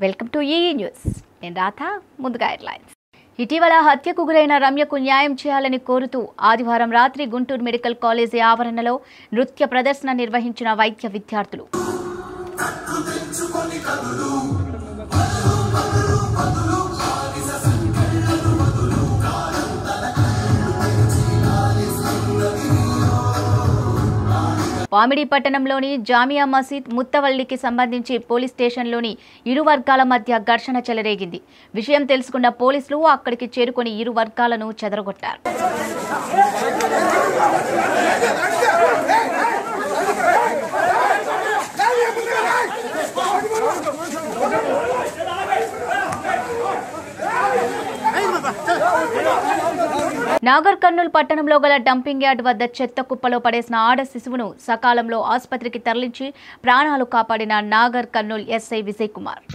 welcome to ఈ news నేను రాధ ముందుగా హెడ్లైన్స్ ఇటీవల హత్యకు గురైన రమ్యకు న్యాయం చేయాలని కోరుతూ ఆదివారం రాత్రి గుంటూరు మెడికల్ కాలేజీ ఆవరణలో నృత్య ప్రదర్శన నిర్వహించిన వైద్య విద్యార్థులు పామిడి పట్టణంలోని జామియా మసీద్ ముత్తవల్లికి సంబంధించి పోలీస్ స్టేషన్లోని ఇరు వర్గాల మధ్య ఘర్షణ చెలరేగింది విషయం తెలుసుకున్న పోలీసులు అక్కడికి చేరుకొని ఇరు వర్గాలను చెదరగొట్టారు నాగర్ కర్నూల్ పట్టణంలో గల డంపింగ్ యార్డ్ వద్ద చెత్త కుప్పలో పడేసిన ఆడ శిశువును సకాలంలో ఆసుపత్రికి తరలించి ప్రాణాలు కాపాడిన నాగర్ కర్నూల్ ఎస్ఐ విజయ్ కుమార్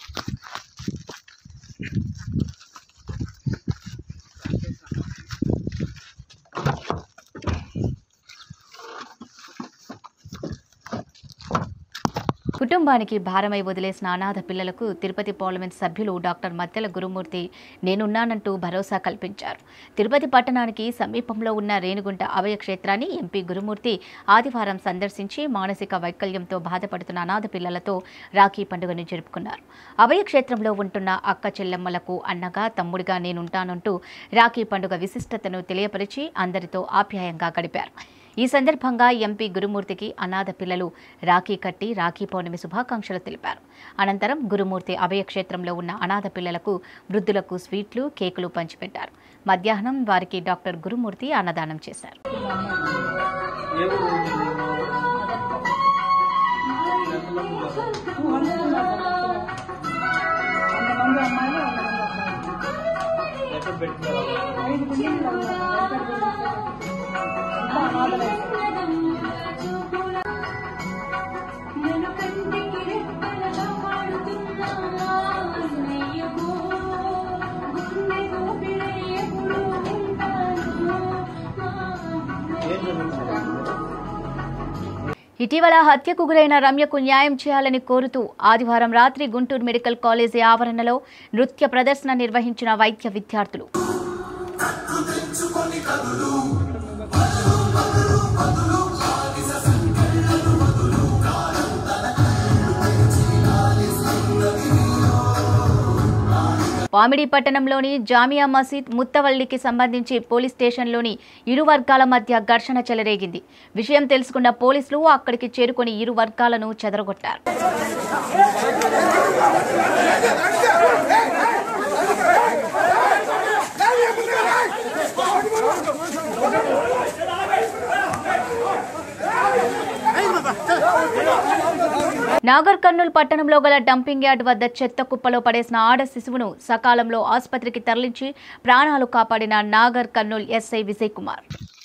కుటుంబానికి భారమై వదిలేసిన అనాథ పిల్లలకు తిరుపతి పార్లమెంట్ సభ్యులు డాక్టర్ మద్దెల గురుమూర్తి నేనున్నానంటూ భరోసా కల్పించారు తిరుపతి పట్టణానికి సమీపంలో ఉన్న రేణుగుంట అభయ క్షేత్రాన్ని ఎంపీ గురుమూర్తి ఆదివారం సందర్శించి మానసిక వైకల్యంతో బాధపడుతున్న అనాథ పిల్లలతో రాఖీ పండుగను జరుపుకున్నారు అభయ క్షేత్రంలో ఉంటున్న అక్క చెల్లెమ్మలకు అన్నగా తమ్ముడిగా నేనుంటానంటూ రాఖీ పండుగ విశిష్టతను తెలియపరిచి అందరితో ఆప్యాయంగా గడిపారు ఈ సందర్భంగా ఎంపీ గురుమూర్తికి అనాథ పిల్లలు రాఖీ కట్టి రాఖీ పౌర్ణమి శుభాకాంక్షలు తెలిపారు అనంతరం గురుమూర్తి అభయక్షేత్రంలో ఉన్న అనాథ పిల్లలకు వృద్ధులకు స్వీట్లు కేకులు పంచిపెట్టారు మధ్యాహ్నం వారికి డాక్టర్ గురుమూర్తి అన్నదానం చేశారు నేను కంటికి రెప్పలగా పాడుతున్నా అన్నయ్యకు గుండె గోపిడై ఎప్పుడు ఉంటాను ఇటీవల హత్యకు గురైన రమ్యకు న్యాయం చేయాలని కోరుతూ ఆదివారం రాత్రి గుంటూరు మెడికల్ కాలేజీ ఆవరణలో నృత్య ప్రదర్శన నిర్వహించిన వైద్య విద్యార్థులు పామిడి పట్టణంలోని జామియా మసీద్ ముత్తవల్లికి సంబంధించి పోలీస్ స్టేషన్లోని ఇరు వర్గాల మధ్య ఘర్షణ చెలరేగింది విషయం తెలుసుకున్న పోలీసులు అక్కడికి చేరుకొని ఇరు వర్గాలను చెదరగొట్టారు నాగర్ కర్నూల్ పట్టణంలో గల డంపింగ్ యార్డ్ వద్ద చెత్త కుప్పలో పడేసిన ఆడ శిశువును సకాలంలో ఆసుపత్రికి తరలించి ప్రాణాలు కాపాడిన నాగర్ కర్నూల్ ఎస్ఐ విజయ్ కుమార్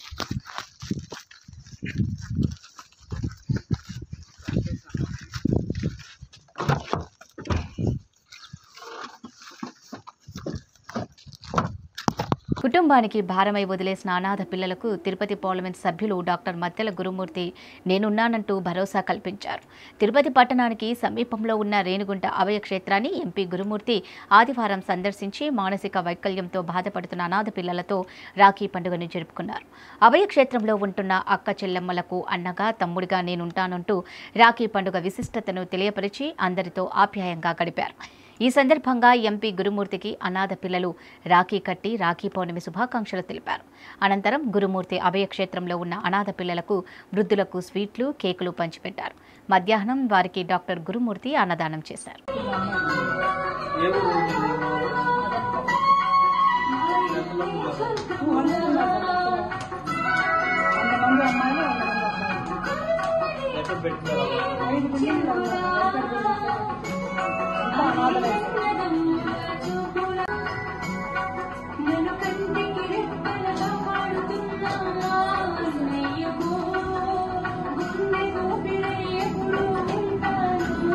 కుటుంబానికి భారమై వదిలేసిన అనాథ పిల్లలకు తిరుపతి పార్లమెంట్ సభ్యులు డాక్టర్ మద్దెల గురుమూర్తి నేనున్నానంటూ భరోసా కల్పించారు తిరుపతి పట్టణానికి సమీపంలో ఉన్న రేణుగుంట అభయ క్షేత్రాన్ని ఎంపీ గురుమూర్తి ఆదివారం సందర్శించి మానసిక వైకల్యంతో బాధపడుతున్న అనాథ పిల్లలతో రాఖీ పండుగను జరుపుకున్నారు అభయ క్షేత్రంలో ఉంటున్న అక్క చెల్లెమ్మలకు అన్నగా తమ్ముడిగా నేనుంటానంటూ రాఖీ పండుగ విశిష్టతను తెలియపరిచి అందరితో ఆప్యాయంగా గడిపారు ఈ సందర్భంగా ఎంపీ గురుమూర్తికి అనాథ పిల్లలు రాఖీ కట్టి రాఖీ పౌర్ణమి శుభాకాంక్షలు తెలిపారు అనంతరం గురుమూర్తి అభయక్షేత్రంలో ఉన్న అనాథ పిల్లలకు వృద్ధులకు స్వీట్లు కేకులు పంచిపెట్టారు మధ్యాహ్నం వారికి డాక్టర్ గురుమూర్తి అన్నదానం చేశారు నేను కంటికి రెప్పలగా పాడుతున్నా అన్నయ్యకు గుండె గోపిడై ఎప్పుడు ఉంటాను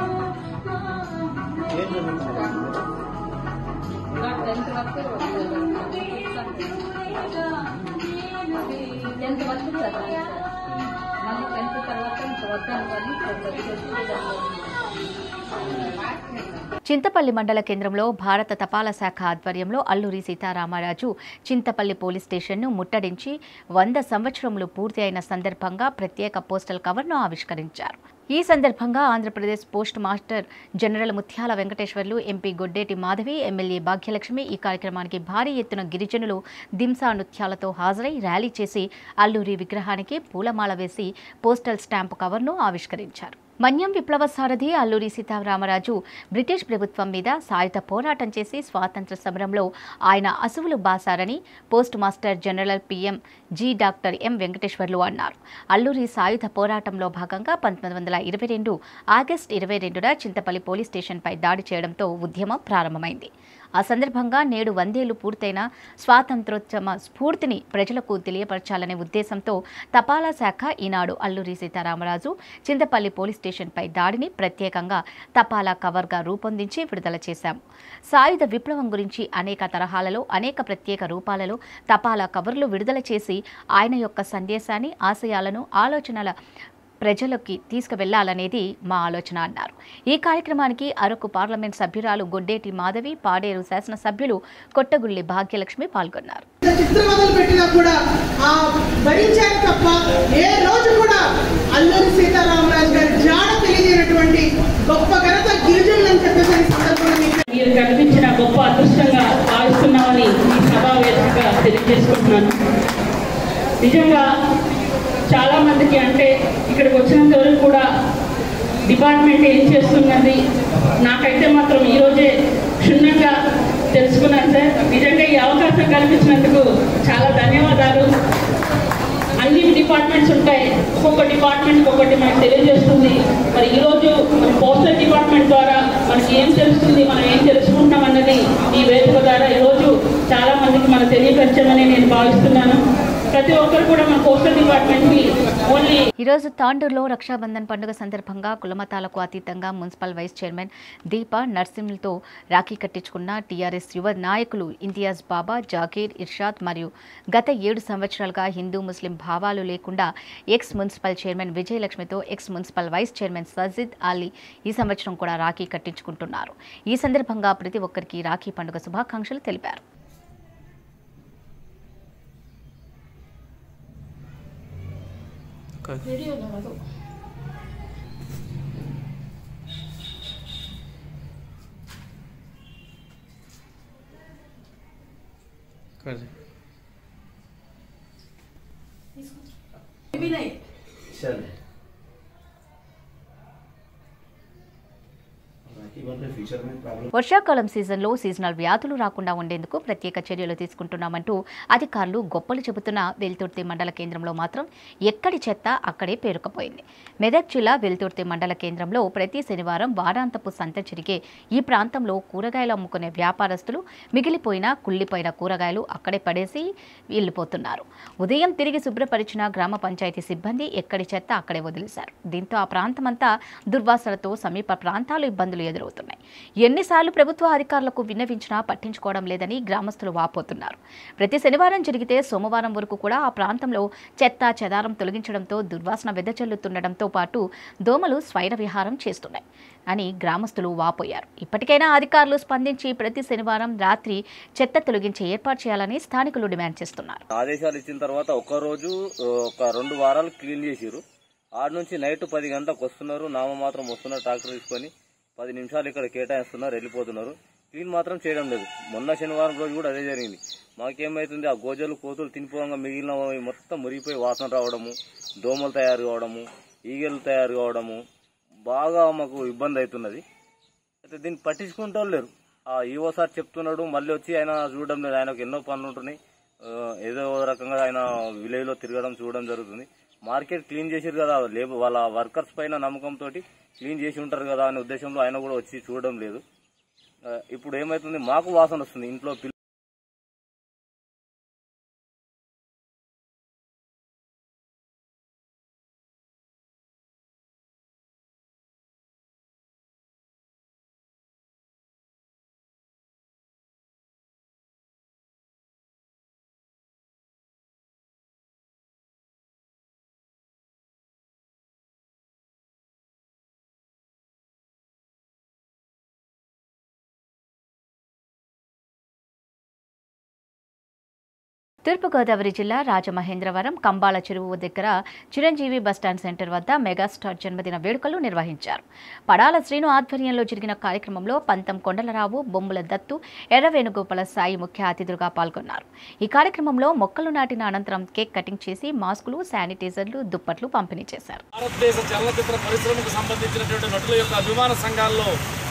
టెన్త్ వరకు చదవాలి మళ్ళీ టెన్త్ తర్వాత ఇంకా వద్దాను కానీ చింతపల్లి మండల కేంద్రంలో భారత తపాలా శాఖ ఆధ్వర్యంలో అల్లూరి సీతారామరాజు చింతపల్లి పోలీస్ స్టేషన్ను ముట్టడించి వంద సంవత్సరములు పూర్తి అయిన సందర్భంగా ప్రత్యేక పోస్టల్ కవర్ను ఆవిష్కరించారు ఈ సందర్భంగా Andhra Pradesh post master general Mutyala Venkateswarlu MP Goddeti Madhavi MLA Bhagyalakshmi ఈ కార్యక్రమానికి భారీ ఎత్తున గిరిజనులు దింసా నృత్యాలతో హాజరై ర్యాలీ చేసి అల్లూరి విగ్రహానికి పూలమాల వేసి పోస్టల్ స్టాంపు కవర్ను ఆవిష్కరించారు మన్యం విప్లవ సారథి అల్లూరి సీతారామరాజు బ్రిటిష్ ప్రభుత్వం మీద సాయుధ పోరాటం చేసి స్వాతంత్ర సమరంలో ఆయన అసువులు బాసారని post master general PM G doctor M Venkateswarlu అన్నారు అల్లూరి సాయుధ పోరాటంలో భాగంగా పంతొమ్మిది వందల ఇరవై రెండు ఆగస్టు ఇరవై రెండున చింతపల్లి పోలీస్ స్టేషన్పై దాడి చేయడంతో ఉద్యమం ప్రారంభమైంది ఆ సందర్భంగా నేడు వందేళ్లు పూర్తయిన స్వాతంత్రోద్యమ స్ఫూర్తిని ప్రజలకు తెలియపరచాలనే ఉద్దేశంతో తపాలా శాఖ ఈనాడు అల్లూరి సీతారామరాజు చింతపల్లి పోలీస్ స్టేషన్పై దాడిని ప్రత్యేకంగా తపాలా కవర్గా రూపొందించి విడుదల చేశాం సాయుధ విప్లవం గురించి అనేక తరహాలలో అనేక ప్రత్యేక రూపాలలో తపాలా కవర్లు విడుదల చేసి ఆయన యొక్క సందేశాన్ని ఆశయాలను ఆలోచనల ప్రజలకి తీసుకువెళ్లాలనేది మా ఆలోచన అన్నారు ఈ కార్యక్రమానికి అరకు పార్లమెంట్ సభ్యురాలు గొడ్డేటి మాధవి పాడేరు శాసనసభ్యులు కొట్టగుల్లి భాగ్యలక్ష్మి పాల్గొన్నారు చిత్రవదలు పెట్టినా కూడా ఆ భరించారు తప్ప ఏ రోజు కూడా అల్లూరి సీతారామరాజు గారి జాడ తెలియజేయనటువంటి గొప్ప ఘనత గిరిజనులని చెప్పేసి ఈ సందర్భంగా మీకు మీరు కల్పించిన గొప్ప అదృష్టంగా భావిస్తున్నామని ఈ సభా వేదికగా తెలియజేసుకుంటున్నాను నిజంగా చాలా మందికి అంటే ఇక్కడికి వచ్చినంత వరకు కూడా డిపార్ట్మెంట్ ఏం చేస్తున్నది నాకైతే మాత్రం ఈరోజే క్షుణ్ణంగా తెలుసుకున్నాను సార్ నిజంగా ఈ అవకాశం కల్పించినందుకు చాలా ధన్యవాదాలు అన్ని డిపార్ట్మెంట్స్ ఉంటాయి ఒక్కొక్క డిపార్ట్మెంట్ ఒకటి మనకు తెలియజేస్తుంది మరి ఈరోజు మన పోస్టల్ డిపార్ట్మెంట్ ద్వారా మనకి ఏం తెలుస్తుంది మనం ఏం తెలుసుకుంటాం అన్నది ఈ వేదిక ద్వారా ఈరోజు చాలా మందికి మనం తెలియపరచామని నేను భావిస్తున్నాను ప్రతి ఒక్కరు కూడా మన పోస్టల్ డిపార్ట్మెంట్కి ఓన్లీ ఈరోజు తాండూరులో రక్షాబంధన్ పండుగ సందర్భంగా కులమతాలకు అతీతంగా మున్సిపల్ వైస్ చైర్మన్ దీప నర్సింహ్లతో రాఖీ కట్టించుకున్న టీఆర్ఎస్ యువ నాయకులు ఇంతియాజ్ బాబా జాకీర్ ఇర్షాద్ మరియు గత ఏడు సంవత్సరాలుగా హిందూ ముస్లిం భావాలు లేకుండా ఎక్స్ మున్సిపల్ చైర్మన్ విజయలక్ష్మితో ex municipal vice chairman Sajid Ali ఈ సంవత్సరం కూడా రాఖీ కట్టించుకుంటున్నారు ఈ సందర్భంగా ప్రతి ఒక్కరికి రాఖీ పండుగ శుభాకాంక్షలు తెలిపారు कर दे चल राखी बन रहे फ्यूचर में प्रॉब्लम వర్షాకాలం సీజన్లో సీజనల్ వ్యాధులు రాకుండా ఉండేందుకు ప్రత్యేక చర్యలు తీసుకుంటున్నామంటూ అధికారులు గొప్పలు చెబుతున్న వెల్తుర్తి మండల కేంద్రంలో మాత్రం ఎక్కడి చెత్త అక్కడే పేరుకుపోయింది మెదక్ జిల్లా వెల్తుర్తి మండల కేంద్రంలో ప్రతి శనివారం వారాంతపు సంత జరిగే ఈ ప్రాంతంలో కూరగాయలు అమ్ముకునే వ్యాపారస్తులు మిగిలిపోయిన కుళ్ళిపోయిన కూరగాయలు అక్కడే పడేసి వెళ్ళిపోతున్నారు ఉదయం తిరిగి శుభ్రపరిచిన గ్రామ పంచాయతీ సిబ్బంది ఎక్కడి చెత్త అక్కడే వదిలేశారు దీంతో ఆ ప్రాంతమంతా దుర్వాసనతో సమీప ప్రాంతాలు ఇబ్బందులు ఎదురవుతున్నాయి ఎన్నిసార్లు ప్రభుత్వ అధికారులకు విన్నవించినా పట్టించుకోవడం లేదని గ్రామస్తులు వాపోతున్నారు ప్రతి శనివారం జరిగితే సోమవారం వరకు కూడా ఆ ప్రాంతంలో చెత్త చెదారం తొలగించడంతో దుర్వాసన వెదజల్లుతుండటంతో పాటు దోమలు స్వైర విహారం చేస్తున్నాయి అని గ్రామస్తులు వాపోయారు ఇప్పటికైనా అధికారులు స్పందించి ప్రతి శనివారం రాత్రి చెత్త తొలగించే ఏర్పాటు చేయాలని స్థానికులు డిమాండ్ చేస్తున్నారు ఆదేశాలు ఇచ్చిన తర్వాత ఒక రోజు ఆ, ఒక రెండు వారాలు క్లీన్ చేసిరు ఆడ నుంచి నైట్ పది గంటలకు వస్తున్నారు నామ మాత్రం వస్తున్నారు ట్రాక్టర్ తీసుకొని పది నిమిషాలు ఇక్కడ కేటాయిస్తున్నారు వెళ్ళిపోతున్నారు క్లీన్ మాత్రం చేయడం లేదు మొన్న శనివారం రోజు కూడా అదే జరిగింది మాకేమైతుంది ఆ గోజలు కోతులు తినిపోగా మిగిలిన మొత్తం మురిగిపోయి వాసన రావడము దోమలు తయారు కావడము ఈగలు తయారు కావడము బాగా మాకు ఇబ్బంది అవుతున్నది అయితే దీన్ని పట్టించుకుంటూ లేరు ఆ ఈవో సార్ చెప్తున్నాడు మళ్ళీ వచ్చి ఆయన చూడడం లేదు ఆయనకు ఎన్నో పనులు ఉంటున్నాయి ఆ, ఏదో ఒక రకంగా ఆయన విలేజ్ లో తిరగడం చూడడం జరుగుతుంది మార్కెట్ క్లీన్ చేసారు కదా లేబర్ వాళ్ళ వర్కర్స్ పైన నమ్మకంతో క్లీన్ చేసి ఉంటారు కదా అనే ఉద్దేశంలో ఆయన కూడా వచ్చి చూడడం లేదు ఆ, ఇప్పుడు ఏమైతుంది మాకు వాసన వస్తుంది ఇంట్లో పిల్ల- తూర్పుగోదావరి జిల్లా రాజమహేంద్రవరం కంబాల చెరువు దగ్గర చిరంజీవి బస్టాండ్ సెంటర్ వద్ద మెగాస్టార్ జన్మదిన వేడుకలు నిర్వహించారు పడాల శ్రీను ఆధ్వర్యంలో జరిగిన కార్యక్రమంలో పంతం కొండలరావు బొమ్ముల దత్తు ఎర్ర వేణుగోపాల సాయి ముఖ్య అతిథులుగా పాల్గొన్నారు ఈ కార్యక్రమంలో మొక్కలు నాటిన అనంతరం కేక్ కటింగ్ చేసి మాస్కులు శానిటైజర్లు దుప్పట్లు పంపిణీ చేశారు భారతదేశ చలనచిత్ర పరిశ్రమకు సంబంధించినటువంటి నటుల యొక్క అభిమాన సంఘాల్లో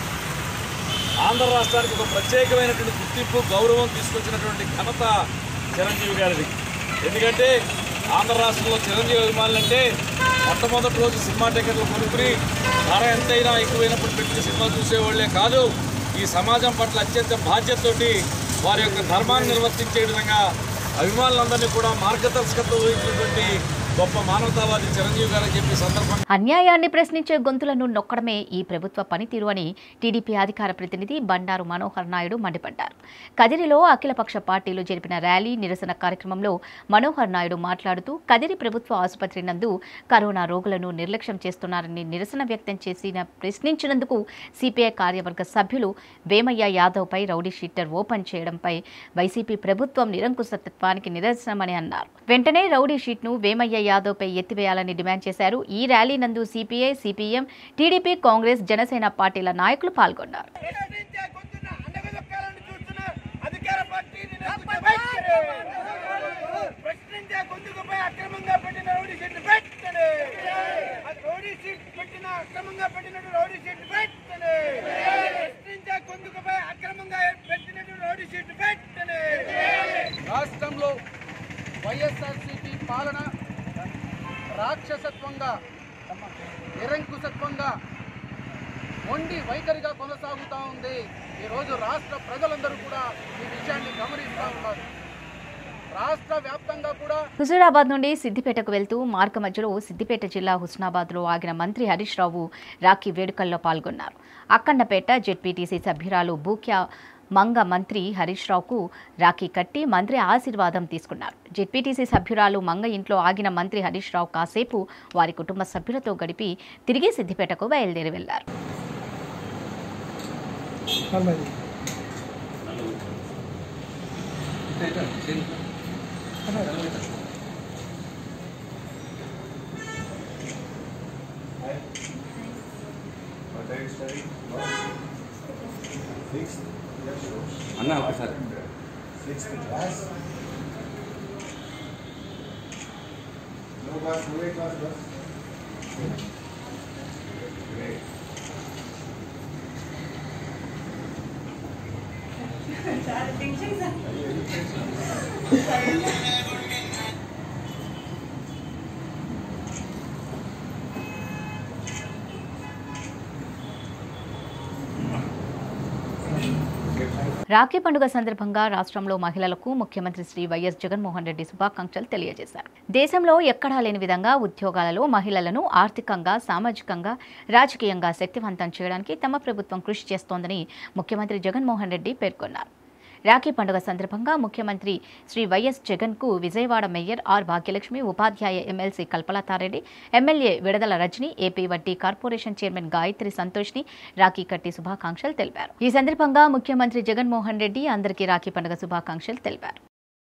ఆంధ్ర రాష్ట్రానికి ఒక ప్రత్యేకమైనటువంటి గుర్తింపు గౌరవం తీసుకొచ్చినటువంటి ఘనత చిరంజీవి గారిది ఎందుకంటే ఆంధ్ర రాష్ట్రంలో చిరంజీవి అభిమానులు అంటే మొట్టమొదటి రోజు సినిమా టికెట్లు కొనుక్కుని ధర ఎంతైనా ఎక్కువైనప్పుడు పెట్టి సినిమా చూసేవాళ్లే కాదు ఈ సమాజం పట్ల అత్యంత బాధ్యతతోటి వారి యొక్క ధర్మాన్ని నిర్వర్తించే విధంగా అభిమానులందరినీ కూడా మార్గదర్శకత్వం వహించినటువంటి గొప్ప మానవతావాది చిరంజీవి గారు అని చెప్పి సందర్భంగా అన్యాయాన్ని ప్రశ్నించే గొంతులను నొక్కడమే ఈ ప్రభుత్వ పనితీరు అని టీడీపీ అధికార ప్రతినిధి బండారు మనోహర్ నాయుడు మండిపడ్డారు కదిరిలో అఖిలపక్ష పార్టీలు జరిపిన ర్యాలీ నిరసన కార్యక్రమంలో మనోహర్ నాయుడు మాట్లాడుతూ కదిరి ప్రభుత్వ ఆసుపత్రి నందు కరోనా రోగులను నిర్లక్ష్యం చేస్తున్నారని నిరసన వ్యక్తం చేసిన ప్రశ్నించినందుకు సిపిఐ కార్యవర్గ సభ్యులు వేమయ్య యాదవ్పై రౌడీ షీటర్ ఓపెన్ చేయడంపై వైసీపీ ప్రభుత్వం నిరంకుశత్వానికి నిదర్శనమని అన్నారు వెంటనే రౌడీ షీట్ను వేమయ్య యాదవ్పై ఎత్తివేయాలని డిమాండ్ చేశారు ఈ ర్యాలీ నందు CPI CPM TDP Congress Janasena పార్టీల నాయకులు పాల్గొన్నారు ప్రశ్నించే గొంతున అండగదొక్కాలని చూస్తున్న అధికార పార్టీని నమ్ముతూ ప్రశ్నించే గొంతుకుపై అక్రమంగా పెట్టిన రౌడీ షీట్ పెట్టండి ఆ రౌడీ షీట్ పెట్టిన అక్రమంగా పెట్టిన రౌడీ షీట్ పెట్టండి ప్రశ్నించే గొంతుకుపై అక్రమంగా పెట్టినటువంటి రౌడీ షీట్ పెట్టండి రాష్ట్రంలో వైఎస్ఆర్సీపీ పాలన రాక్షసత్వంగా నిరంకుశత్వంగా మొండి వైఖరిగా కొనసాగుతూ ఉంది ఈరోజు రాష్ట్ర ప్రజలందరూ కూడా ఈ విషయాన్ని గమనిస్తూ ఉన్నారు రాష్ట్ర వ్యాప్తంగా కూడా హుజూరాబాద్ నుండి సిద్దిపేటకు వెళ్తూ మార్గ మధ్యలో సిద్దిపేట జిల్లా హుస్నాబాద్లో ఆగిన మంత్రి హరీష్ రావు రాఖీ వేడుకల్లో పాల్గొన్నారు అక్కన్నపేట జెడ్పీటీసీ సభ్యురాలు బూక్యా మంగ మంత్రి హరీష్ రావుకు రాఖీ కట్టి మంత్రి ఆశీర్వాదం తీసుకున్నారు జెడ్పీటీసీ సభ్యురాలు మంగ ఇంట్లో ఆగిన మంత్రి హరీష్ రావు కాసేపు వారి కుటుంబ సభ్యులతో గడిపి తిరిగి సిద్దిపేటకు బయలుదేరి వెళ్లారు అన్న ఒకసారి రాఖీ పండుగ సందర్భంగా రాష్ట్రంలో మహిళలకు ముఖ్యమంత్రి శ్రీ వైఎస్ జగన్మోహన్ రెడ్డి శుభాకాంక్షలు తెలియజేశారు దేశంలో ఎక్కడా లేని విధంగా ఉద్యోగాలలో మహిళలను ఆర్థికంగా సామాజికంగా రాజకీయంగా శక్తివంతం చేయడానికి తమ ప్రభుత్వం కృషి చేస్తోందని ముఖ్యమంత్రి జగన్మోహన్ రెడ్డి పేర్కొన్నారు రాఖీ పండుగ సందర్భంగా ముఖ్యమంత్రి శ్రీ వైఎస్ జగన్కు విజయవాడ మేయర్ ఆర్ భాగ్యలక్ష్మి ఉపాధ్యాయ MLC Kalpalatha Reddy MLA Vidadala Rajini AP వడ్డీ కార్పొరేషన్ చైర్మన్ గాయత్రి సంతోష్ని రాఖీ కట్టి శుభాకాంక్షలు తెలిపారు ఈ సందర్భంగా ముఖ్యమంత్రి జగన్మోహన్ రెడ్డి అందరికీ రాఖీ పండుగ శుభాకాంక్షలు తెలిపారు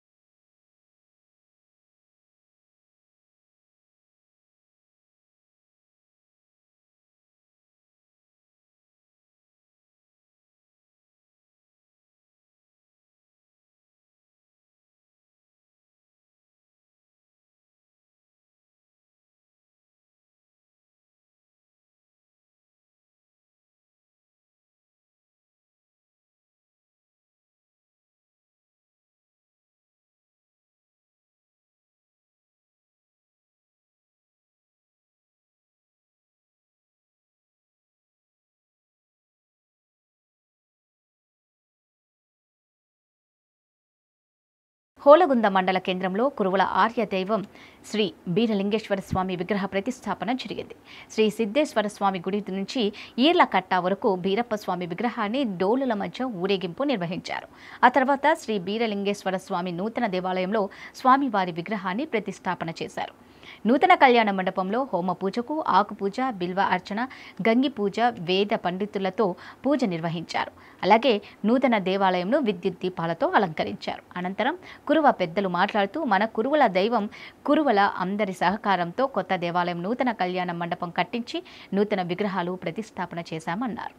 హోలగుంద మండల కేంద్రంలో కురువుల ఆర్య దైవం శ్రీ బీరలింగేశ్వర స్వామి విగ్రహ ప్రతిష్టాపన జరిగింది శ్రీ సిద్ధేశ్వర స్వామి గుడి నుంచి ఈర్ల కట్ట వరకు బీరప్ప స్వామి విగ్రహాన్ని డోలుల మధ్య ఊరేగింపు నిర్వహించారు ఆ తర్వాత శ్రీ బీరలింగేశ్వర స్వామి నూతన దేవాలయంలో స్వామివారి విగ్రహాన్ని ప్రతిష్టాపన చేశారు నూతన కళ్యాణ మండపంలో హోమ పూజకు ఆకు పూజ బిల్వ అర్చన గంగి పూజ వేద పండితులతో పూజ నిర్వహించారు అలాగే నూతన దేవాలయంను విద్యుత్ దీపాలతో అలంకరించారు అనంతరం కురువ పెద్దలు మాట్లాడుతూ మన కురువల దైవం కురువల అందరి సహకారంతో కొత్త దేవాలయం నూతన కళ్యాణ మండపం కట్టించి నూతన విగ్రహాలు ప్రతిష్టాపన చేశామన్నారు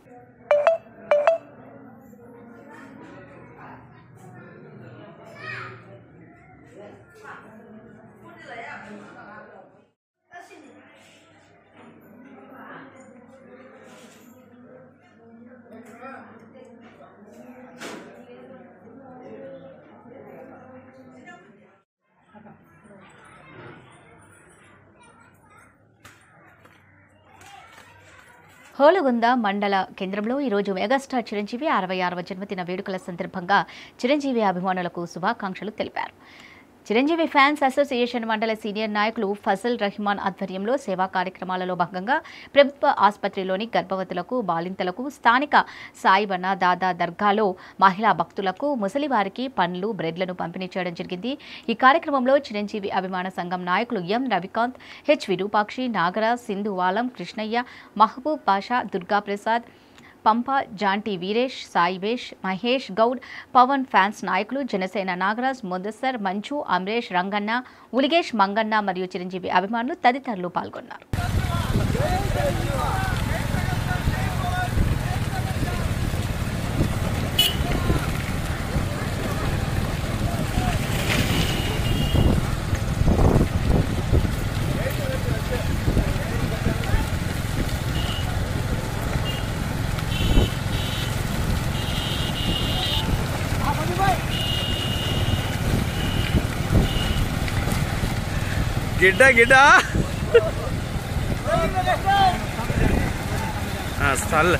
హోలగుంద మండల కేంద్రంలో ఈరోజు మెగాస్టార్ చిరంజీవి అరవై ఆరవ జన్మదిన వేడుకల సందర్భంగా చిరంజీవి అభిమానులకు శుభాకాంక్షలు తెలిపారు Chiranjeevi fans association mandal senior నాయకులు ఫజల్ రహమాన్ ఆధ్వర్యంలో సేవా కార్యక్రమాలలో భాగంగా ప్రభుత్వ ఆసుపత్రిలోని గర్భవతులకు బాలింతలకు స్థానిక సాయిబన్న దాదా దర్గాలో మహిళా భక్తులకు ముసలివారికి పండ్లు బ్రెడ్లను పంపిణీ చేయడం జరిగింది ఈ కార్యక్రమంలో చిరంజీవి అభిమాన సంఘం నాయకులు M Ravikanth H Virupakshi Nagaraj Sindhuvalam Krishnaiah Mahaboob Basha Durgaprasad Pampa Jonty Veeresh Saivesh Mahesh Goud Pavan fans నాయకులు జనసేన నాగరాజ్ ముదస్సర్ మంచు అమరేష్ రంగన్న ఉలిగేష్ మంగన్న మరియు చిరంజీవి అభిమానులు తదితరులు పాల్గొన్నారు గిడ్డ గిడ్డ స్థల్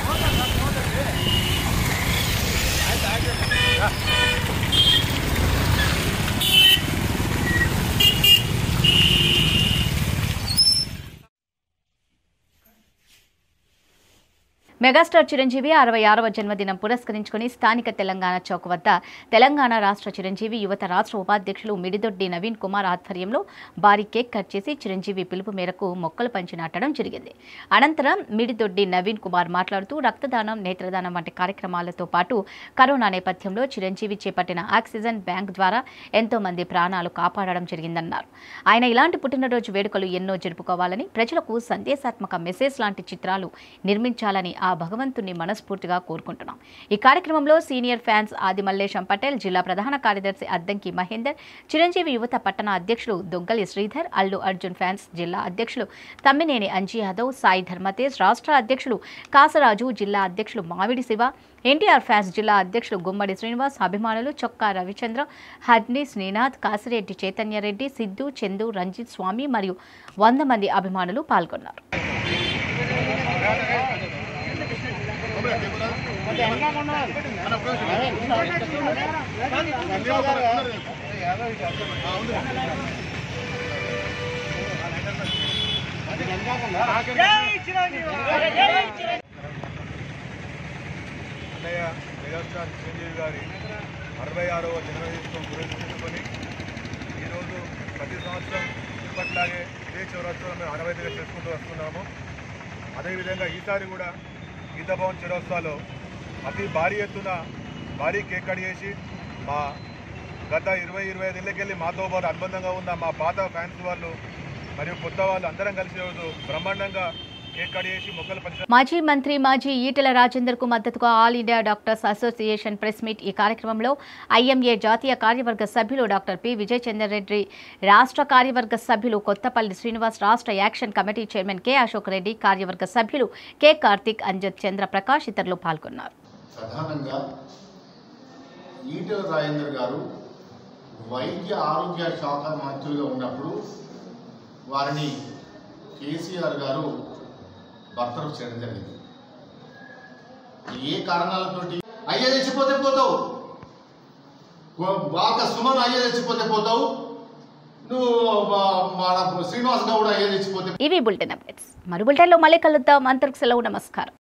మెగాస్టార్ చిరంజీవి అరవై ఆరవ జన్మదినం పురస్కరించుకుని స్థానిక తెలంగాణ చౌక్ వద్ద తెలంగాణ రాష్ట్ర చిరంజీవి యువత రాష్ట్ర ఉపాధ్యక్షులు మిడిదొడ్డి నవీన్ కుమార్ ఆధ్వర్యంలో భారీ కేక్ కట్ చేసి చిరంజీవి పిలుపు మేరకు మొక్కలు పంచి నాటడం జరిగింది అనంతరం మిడిదొడ్డి నవీన్ కుమార్ మాట్లాడుతూ రక్తదానం నేత్రదానం వంటి కార్యక్రమాలతో పాటు కరోనా నేపథ్యంలో చిరంజీవి చేపట్టిన ఆక్సిజన్ బ్యాంక్ ద్వారా ఎంతో మంది ప్రాణాలు కాపాడడం జరిగిందన్నారు ఆయన ఇలాంటి పుట్టినరోజు వేడుకలు ఎన్నో జరుపుకోవాలని ప్రజలకు సందేశాత్మక మెసేజ్ లాంటి చిత్రాలు నిర్మించాలని ఆ భగవంతుని మనస్ఫూర్తిగా కోరుకుంటున్నాం ఈ కార్యక్రమంలో సీనియర్ ఫ్యాన్స్ ఆది మల్లేశం పటేల్ జిల్లా ప్రధాన కార్యదర్శి అద్దంకి మహేందర్ చిరంజీవి యువత పట్టణ అధ్యక్షులు దొగ్గలి శ్రీధర్ అల్లు అర్జున్ ఫ్యాన్స్ జిల్లా అధ్యక్షులు తమ్మినేని అంజీ యాదవ్ సాయి ధర్మతేజ్ రాష్ట్ర అధ్యక్షులు కాసరాజు జిల్లా అధ్యక్షులు మామిడి శివ ఎన్టీఆర్ ఫ్యాన్స్ జిల్లా అధ్యక్షులు గుమ్మడి శ్రీనివాస్ అభిమానులు చొక్కా రవిచంద్ర హడ్ని శ్రీనాథ్ కాసిరెడ్డి చైతన్యరెడ్డి సిద్ధు చందు రంజిత్ స్వామి మరియు వంద మంది అభిమానులు పాల్గొన్నారు అన్నయ్య మెగాస్టార్ చిరంజీవి గారి అరవై ఆరవ జన్మదినం పురస్కరించుకొని ఈరోజు ప్రతి సంవత్సరం ఇప్పట్లాగే ఇదే చౌరస్సులో మేము ఆనవాయితీగా చేసుకుంటూ వస్తున్నాము అదేవిధంగా ఈసారి కూడా గీతాభవన్ చౌరస్తాలో అతి భారీ ఎత్తున భారీ కేక్ కట్ చేసి మా గత ఇరవై ఇరవై ఐదు ఏళ్ళకెళ్ళి మాతో పాటు అనుబంధంగా ఉన్న మా పాత ఫ్యాన్స్ వాళ్ళు మరియు కొత్త వాళ్ళు అందరం కలిసి ఈరోజు బ్రహ్మాండంగా కేక్ కట్ చేసి మొక్కలు పంచ మాజీ మంత్రి మాజీ ఈటెల రాజేందర్ కు మద్దతుగా all India doctors association press meet ఈ కార్యక్రమంలో ఐఎంఏ జాతీయ కార్యవర్గ సభ్యులు డాక్టర్ పి విజయ్ చందర్ రెడ్డి రాష్ట్ర కార్యవర్గ సభ్యులు కొత్తపల్లి శ్రీనివాస్ రాష్ట్ర action committee chairman K Ashok Reddy కార్యవర్గ సభ్యులు కె కార్తిక్ అంజద్ చంద్ర ప్రకాష్ ఇతరులు పాల్గొన్నారు ప్రధానంగా ఈటెల రాజేందర్ గారు వైద్య ఆరోగ్య శాఖ మంత్రులుగా ఉన్నప్పుడు వారిని కేసీఆర్ గారు బర్తరఫ్ చేయడం జరిగింది ఏ కారణాలతోటి అయ్యే తెచ్చిపోతే పోతావు బాగా సుమన్ అయ్యే తెచ్చిపోతే పోతావు నువ్వు మా- మన శ్రీనివాస్ గౌడ్ అయ్యే తెచ్చిపోతే ఇవి బులెటిన్ అప్డేట్స్ మరో బులెటిన్లో మళ్ళీ కలుద్దాం అంతరికి సెలవు నమస్కారం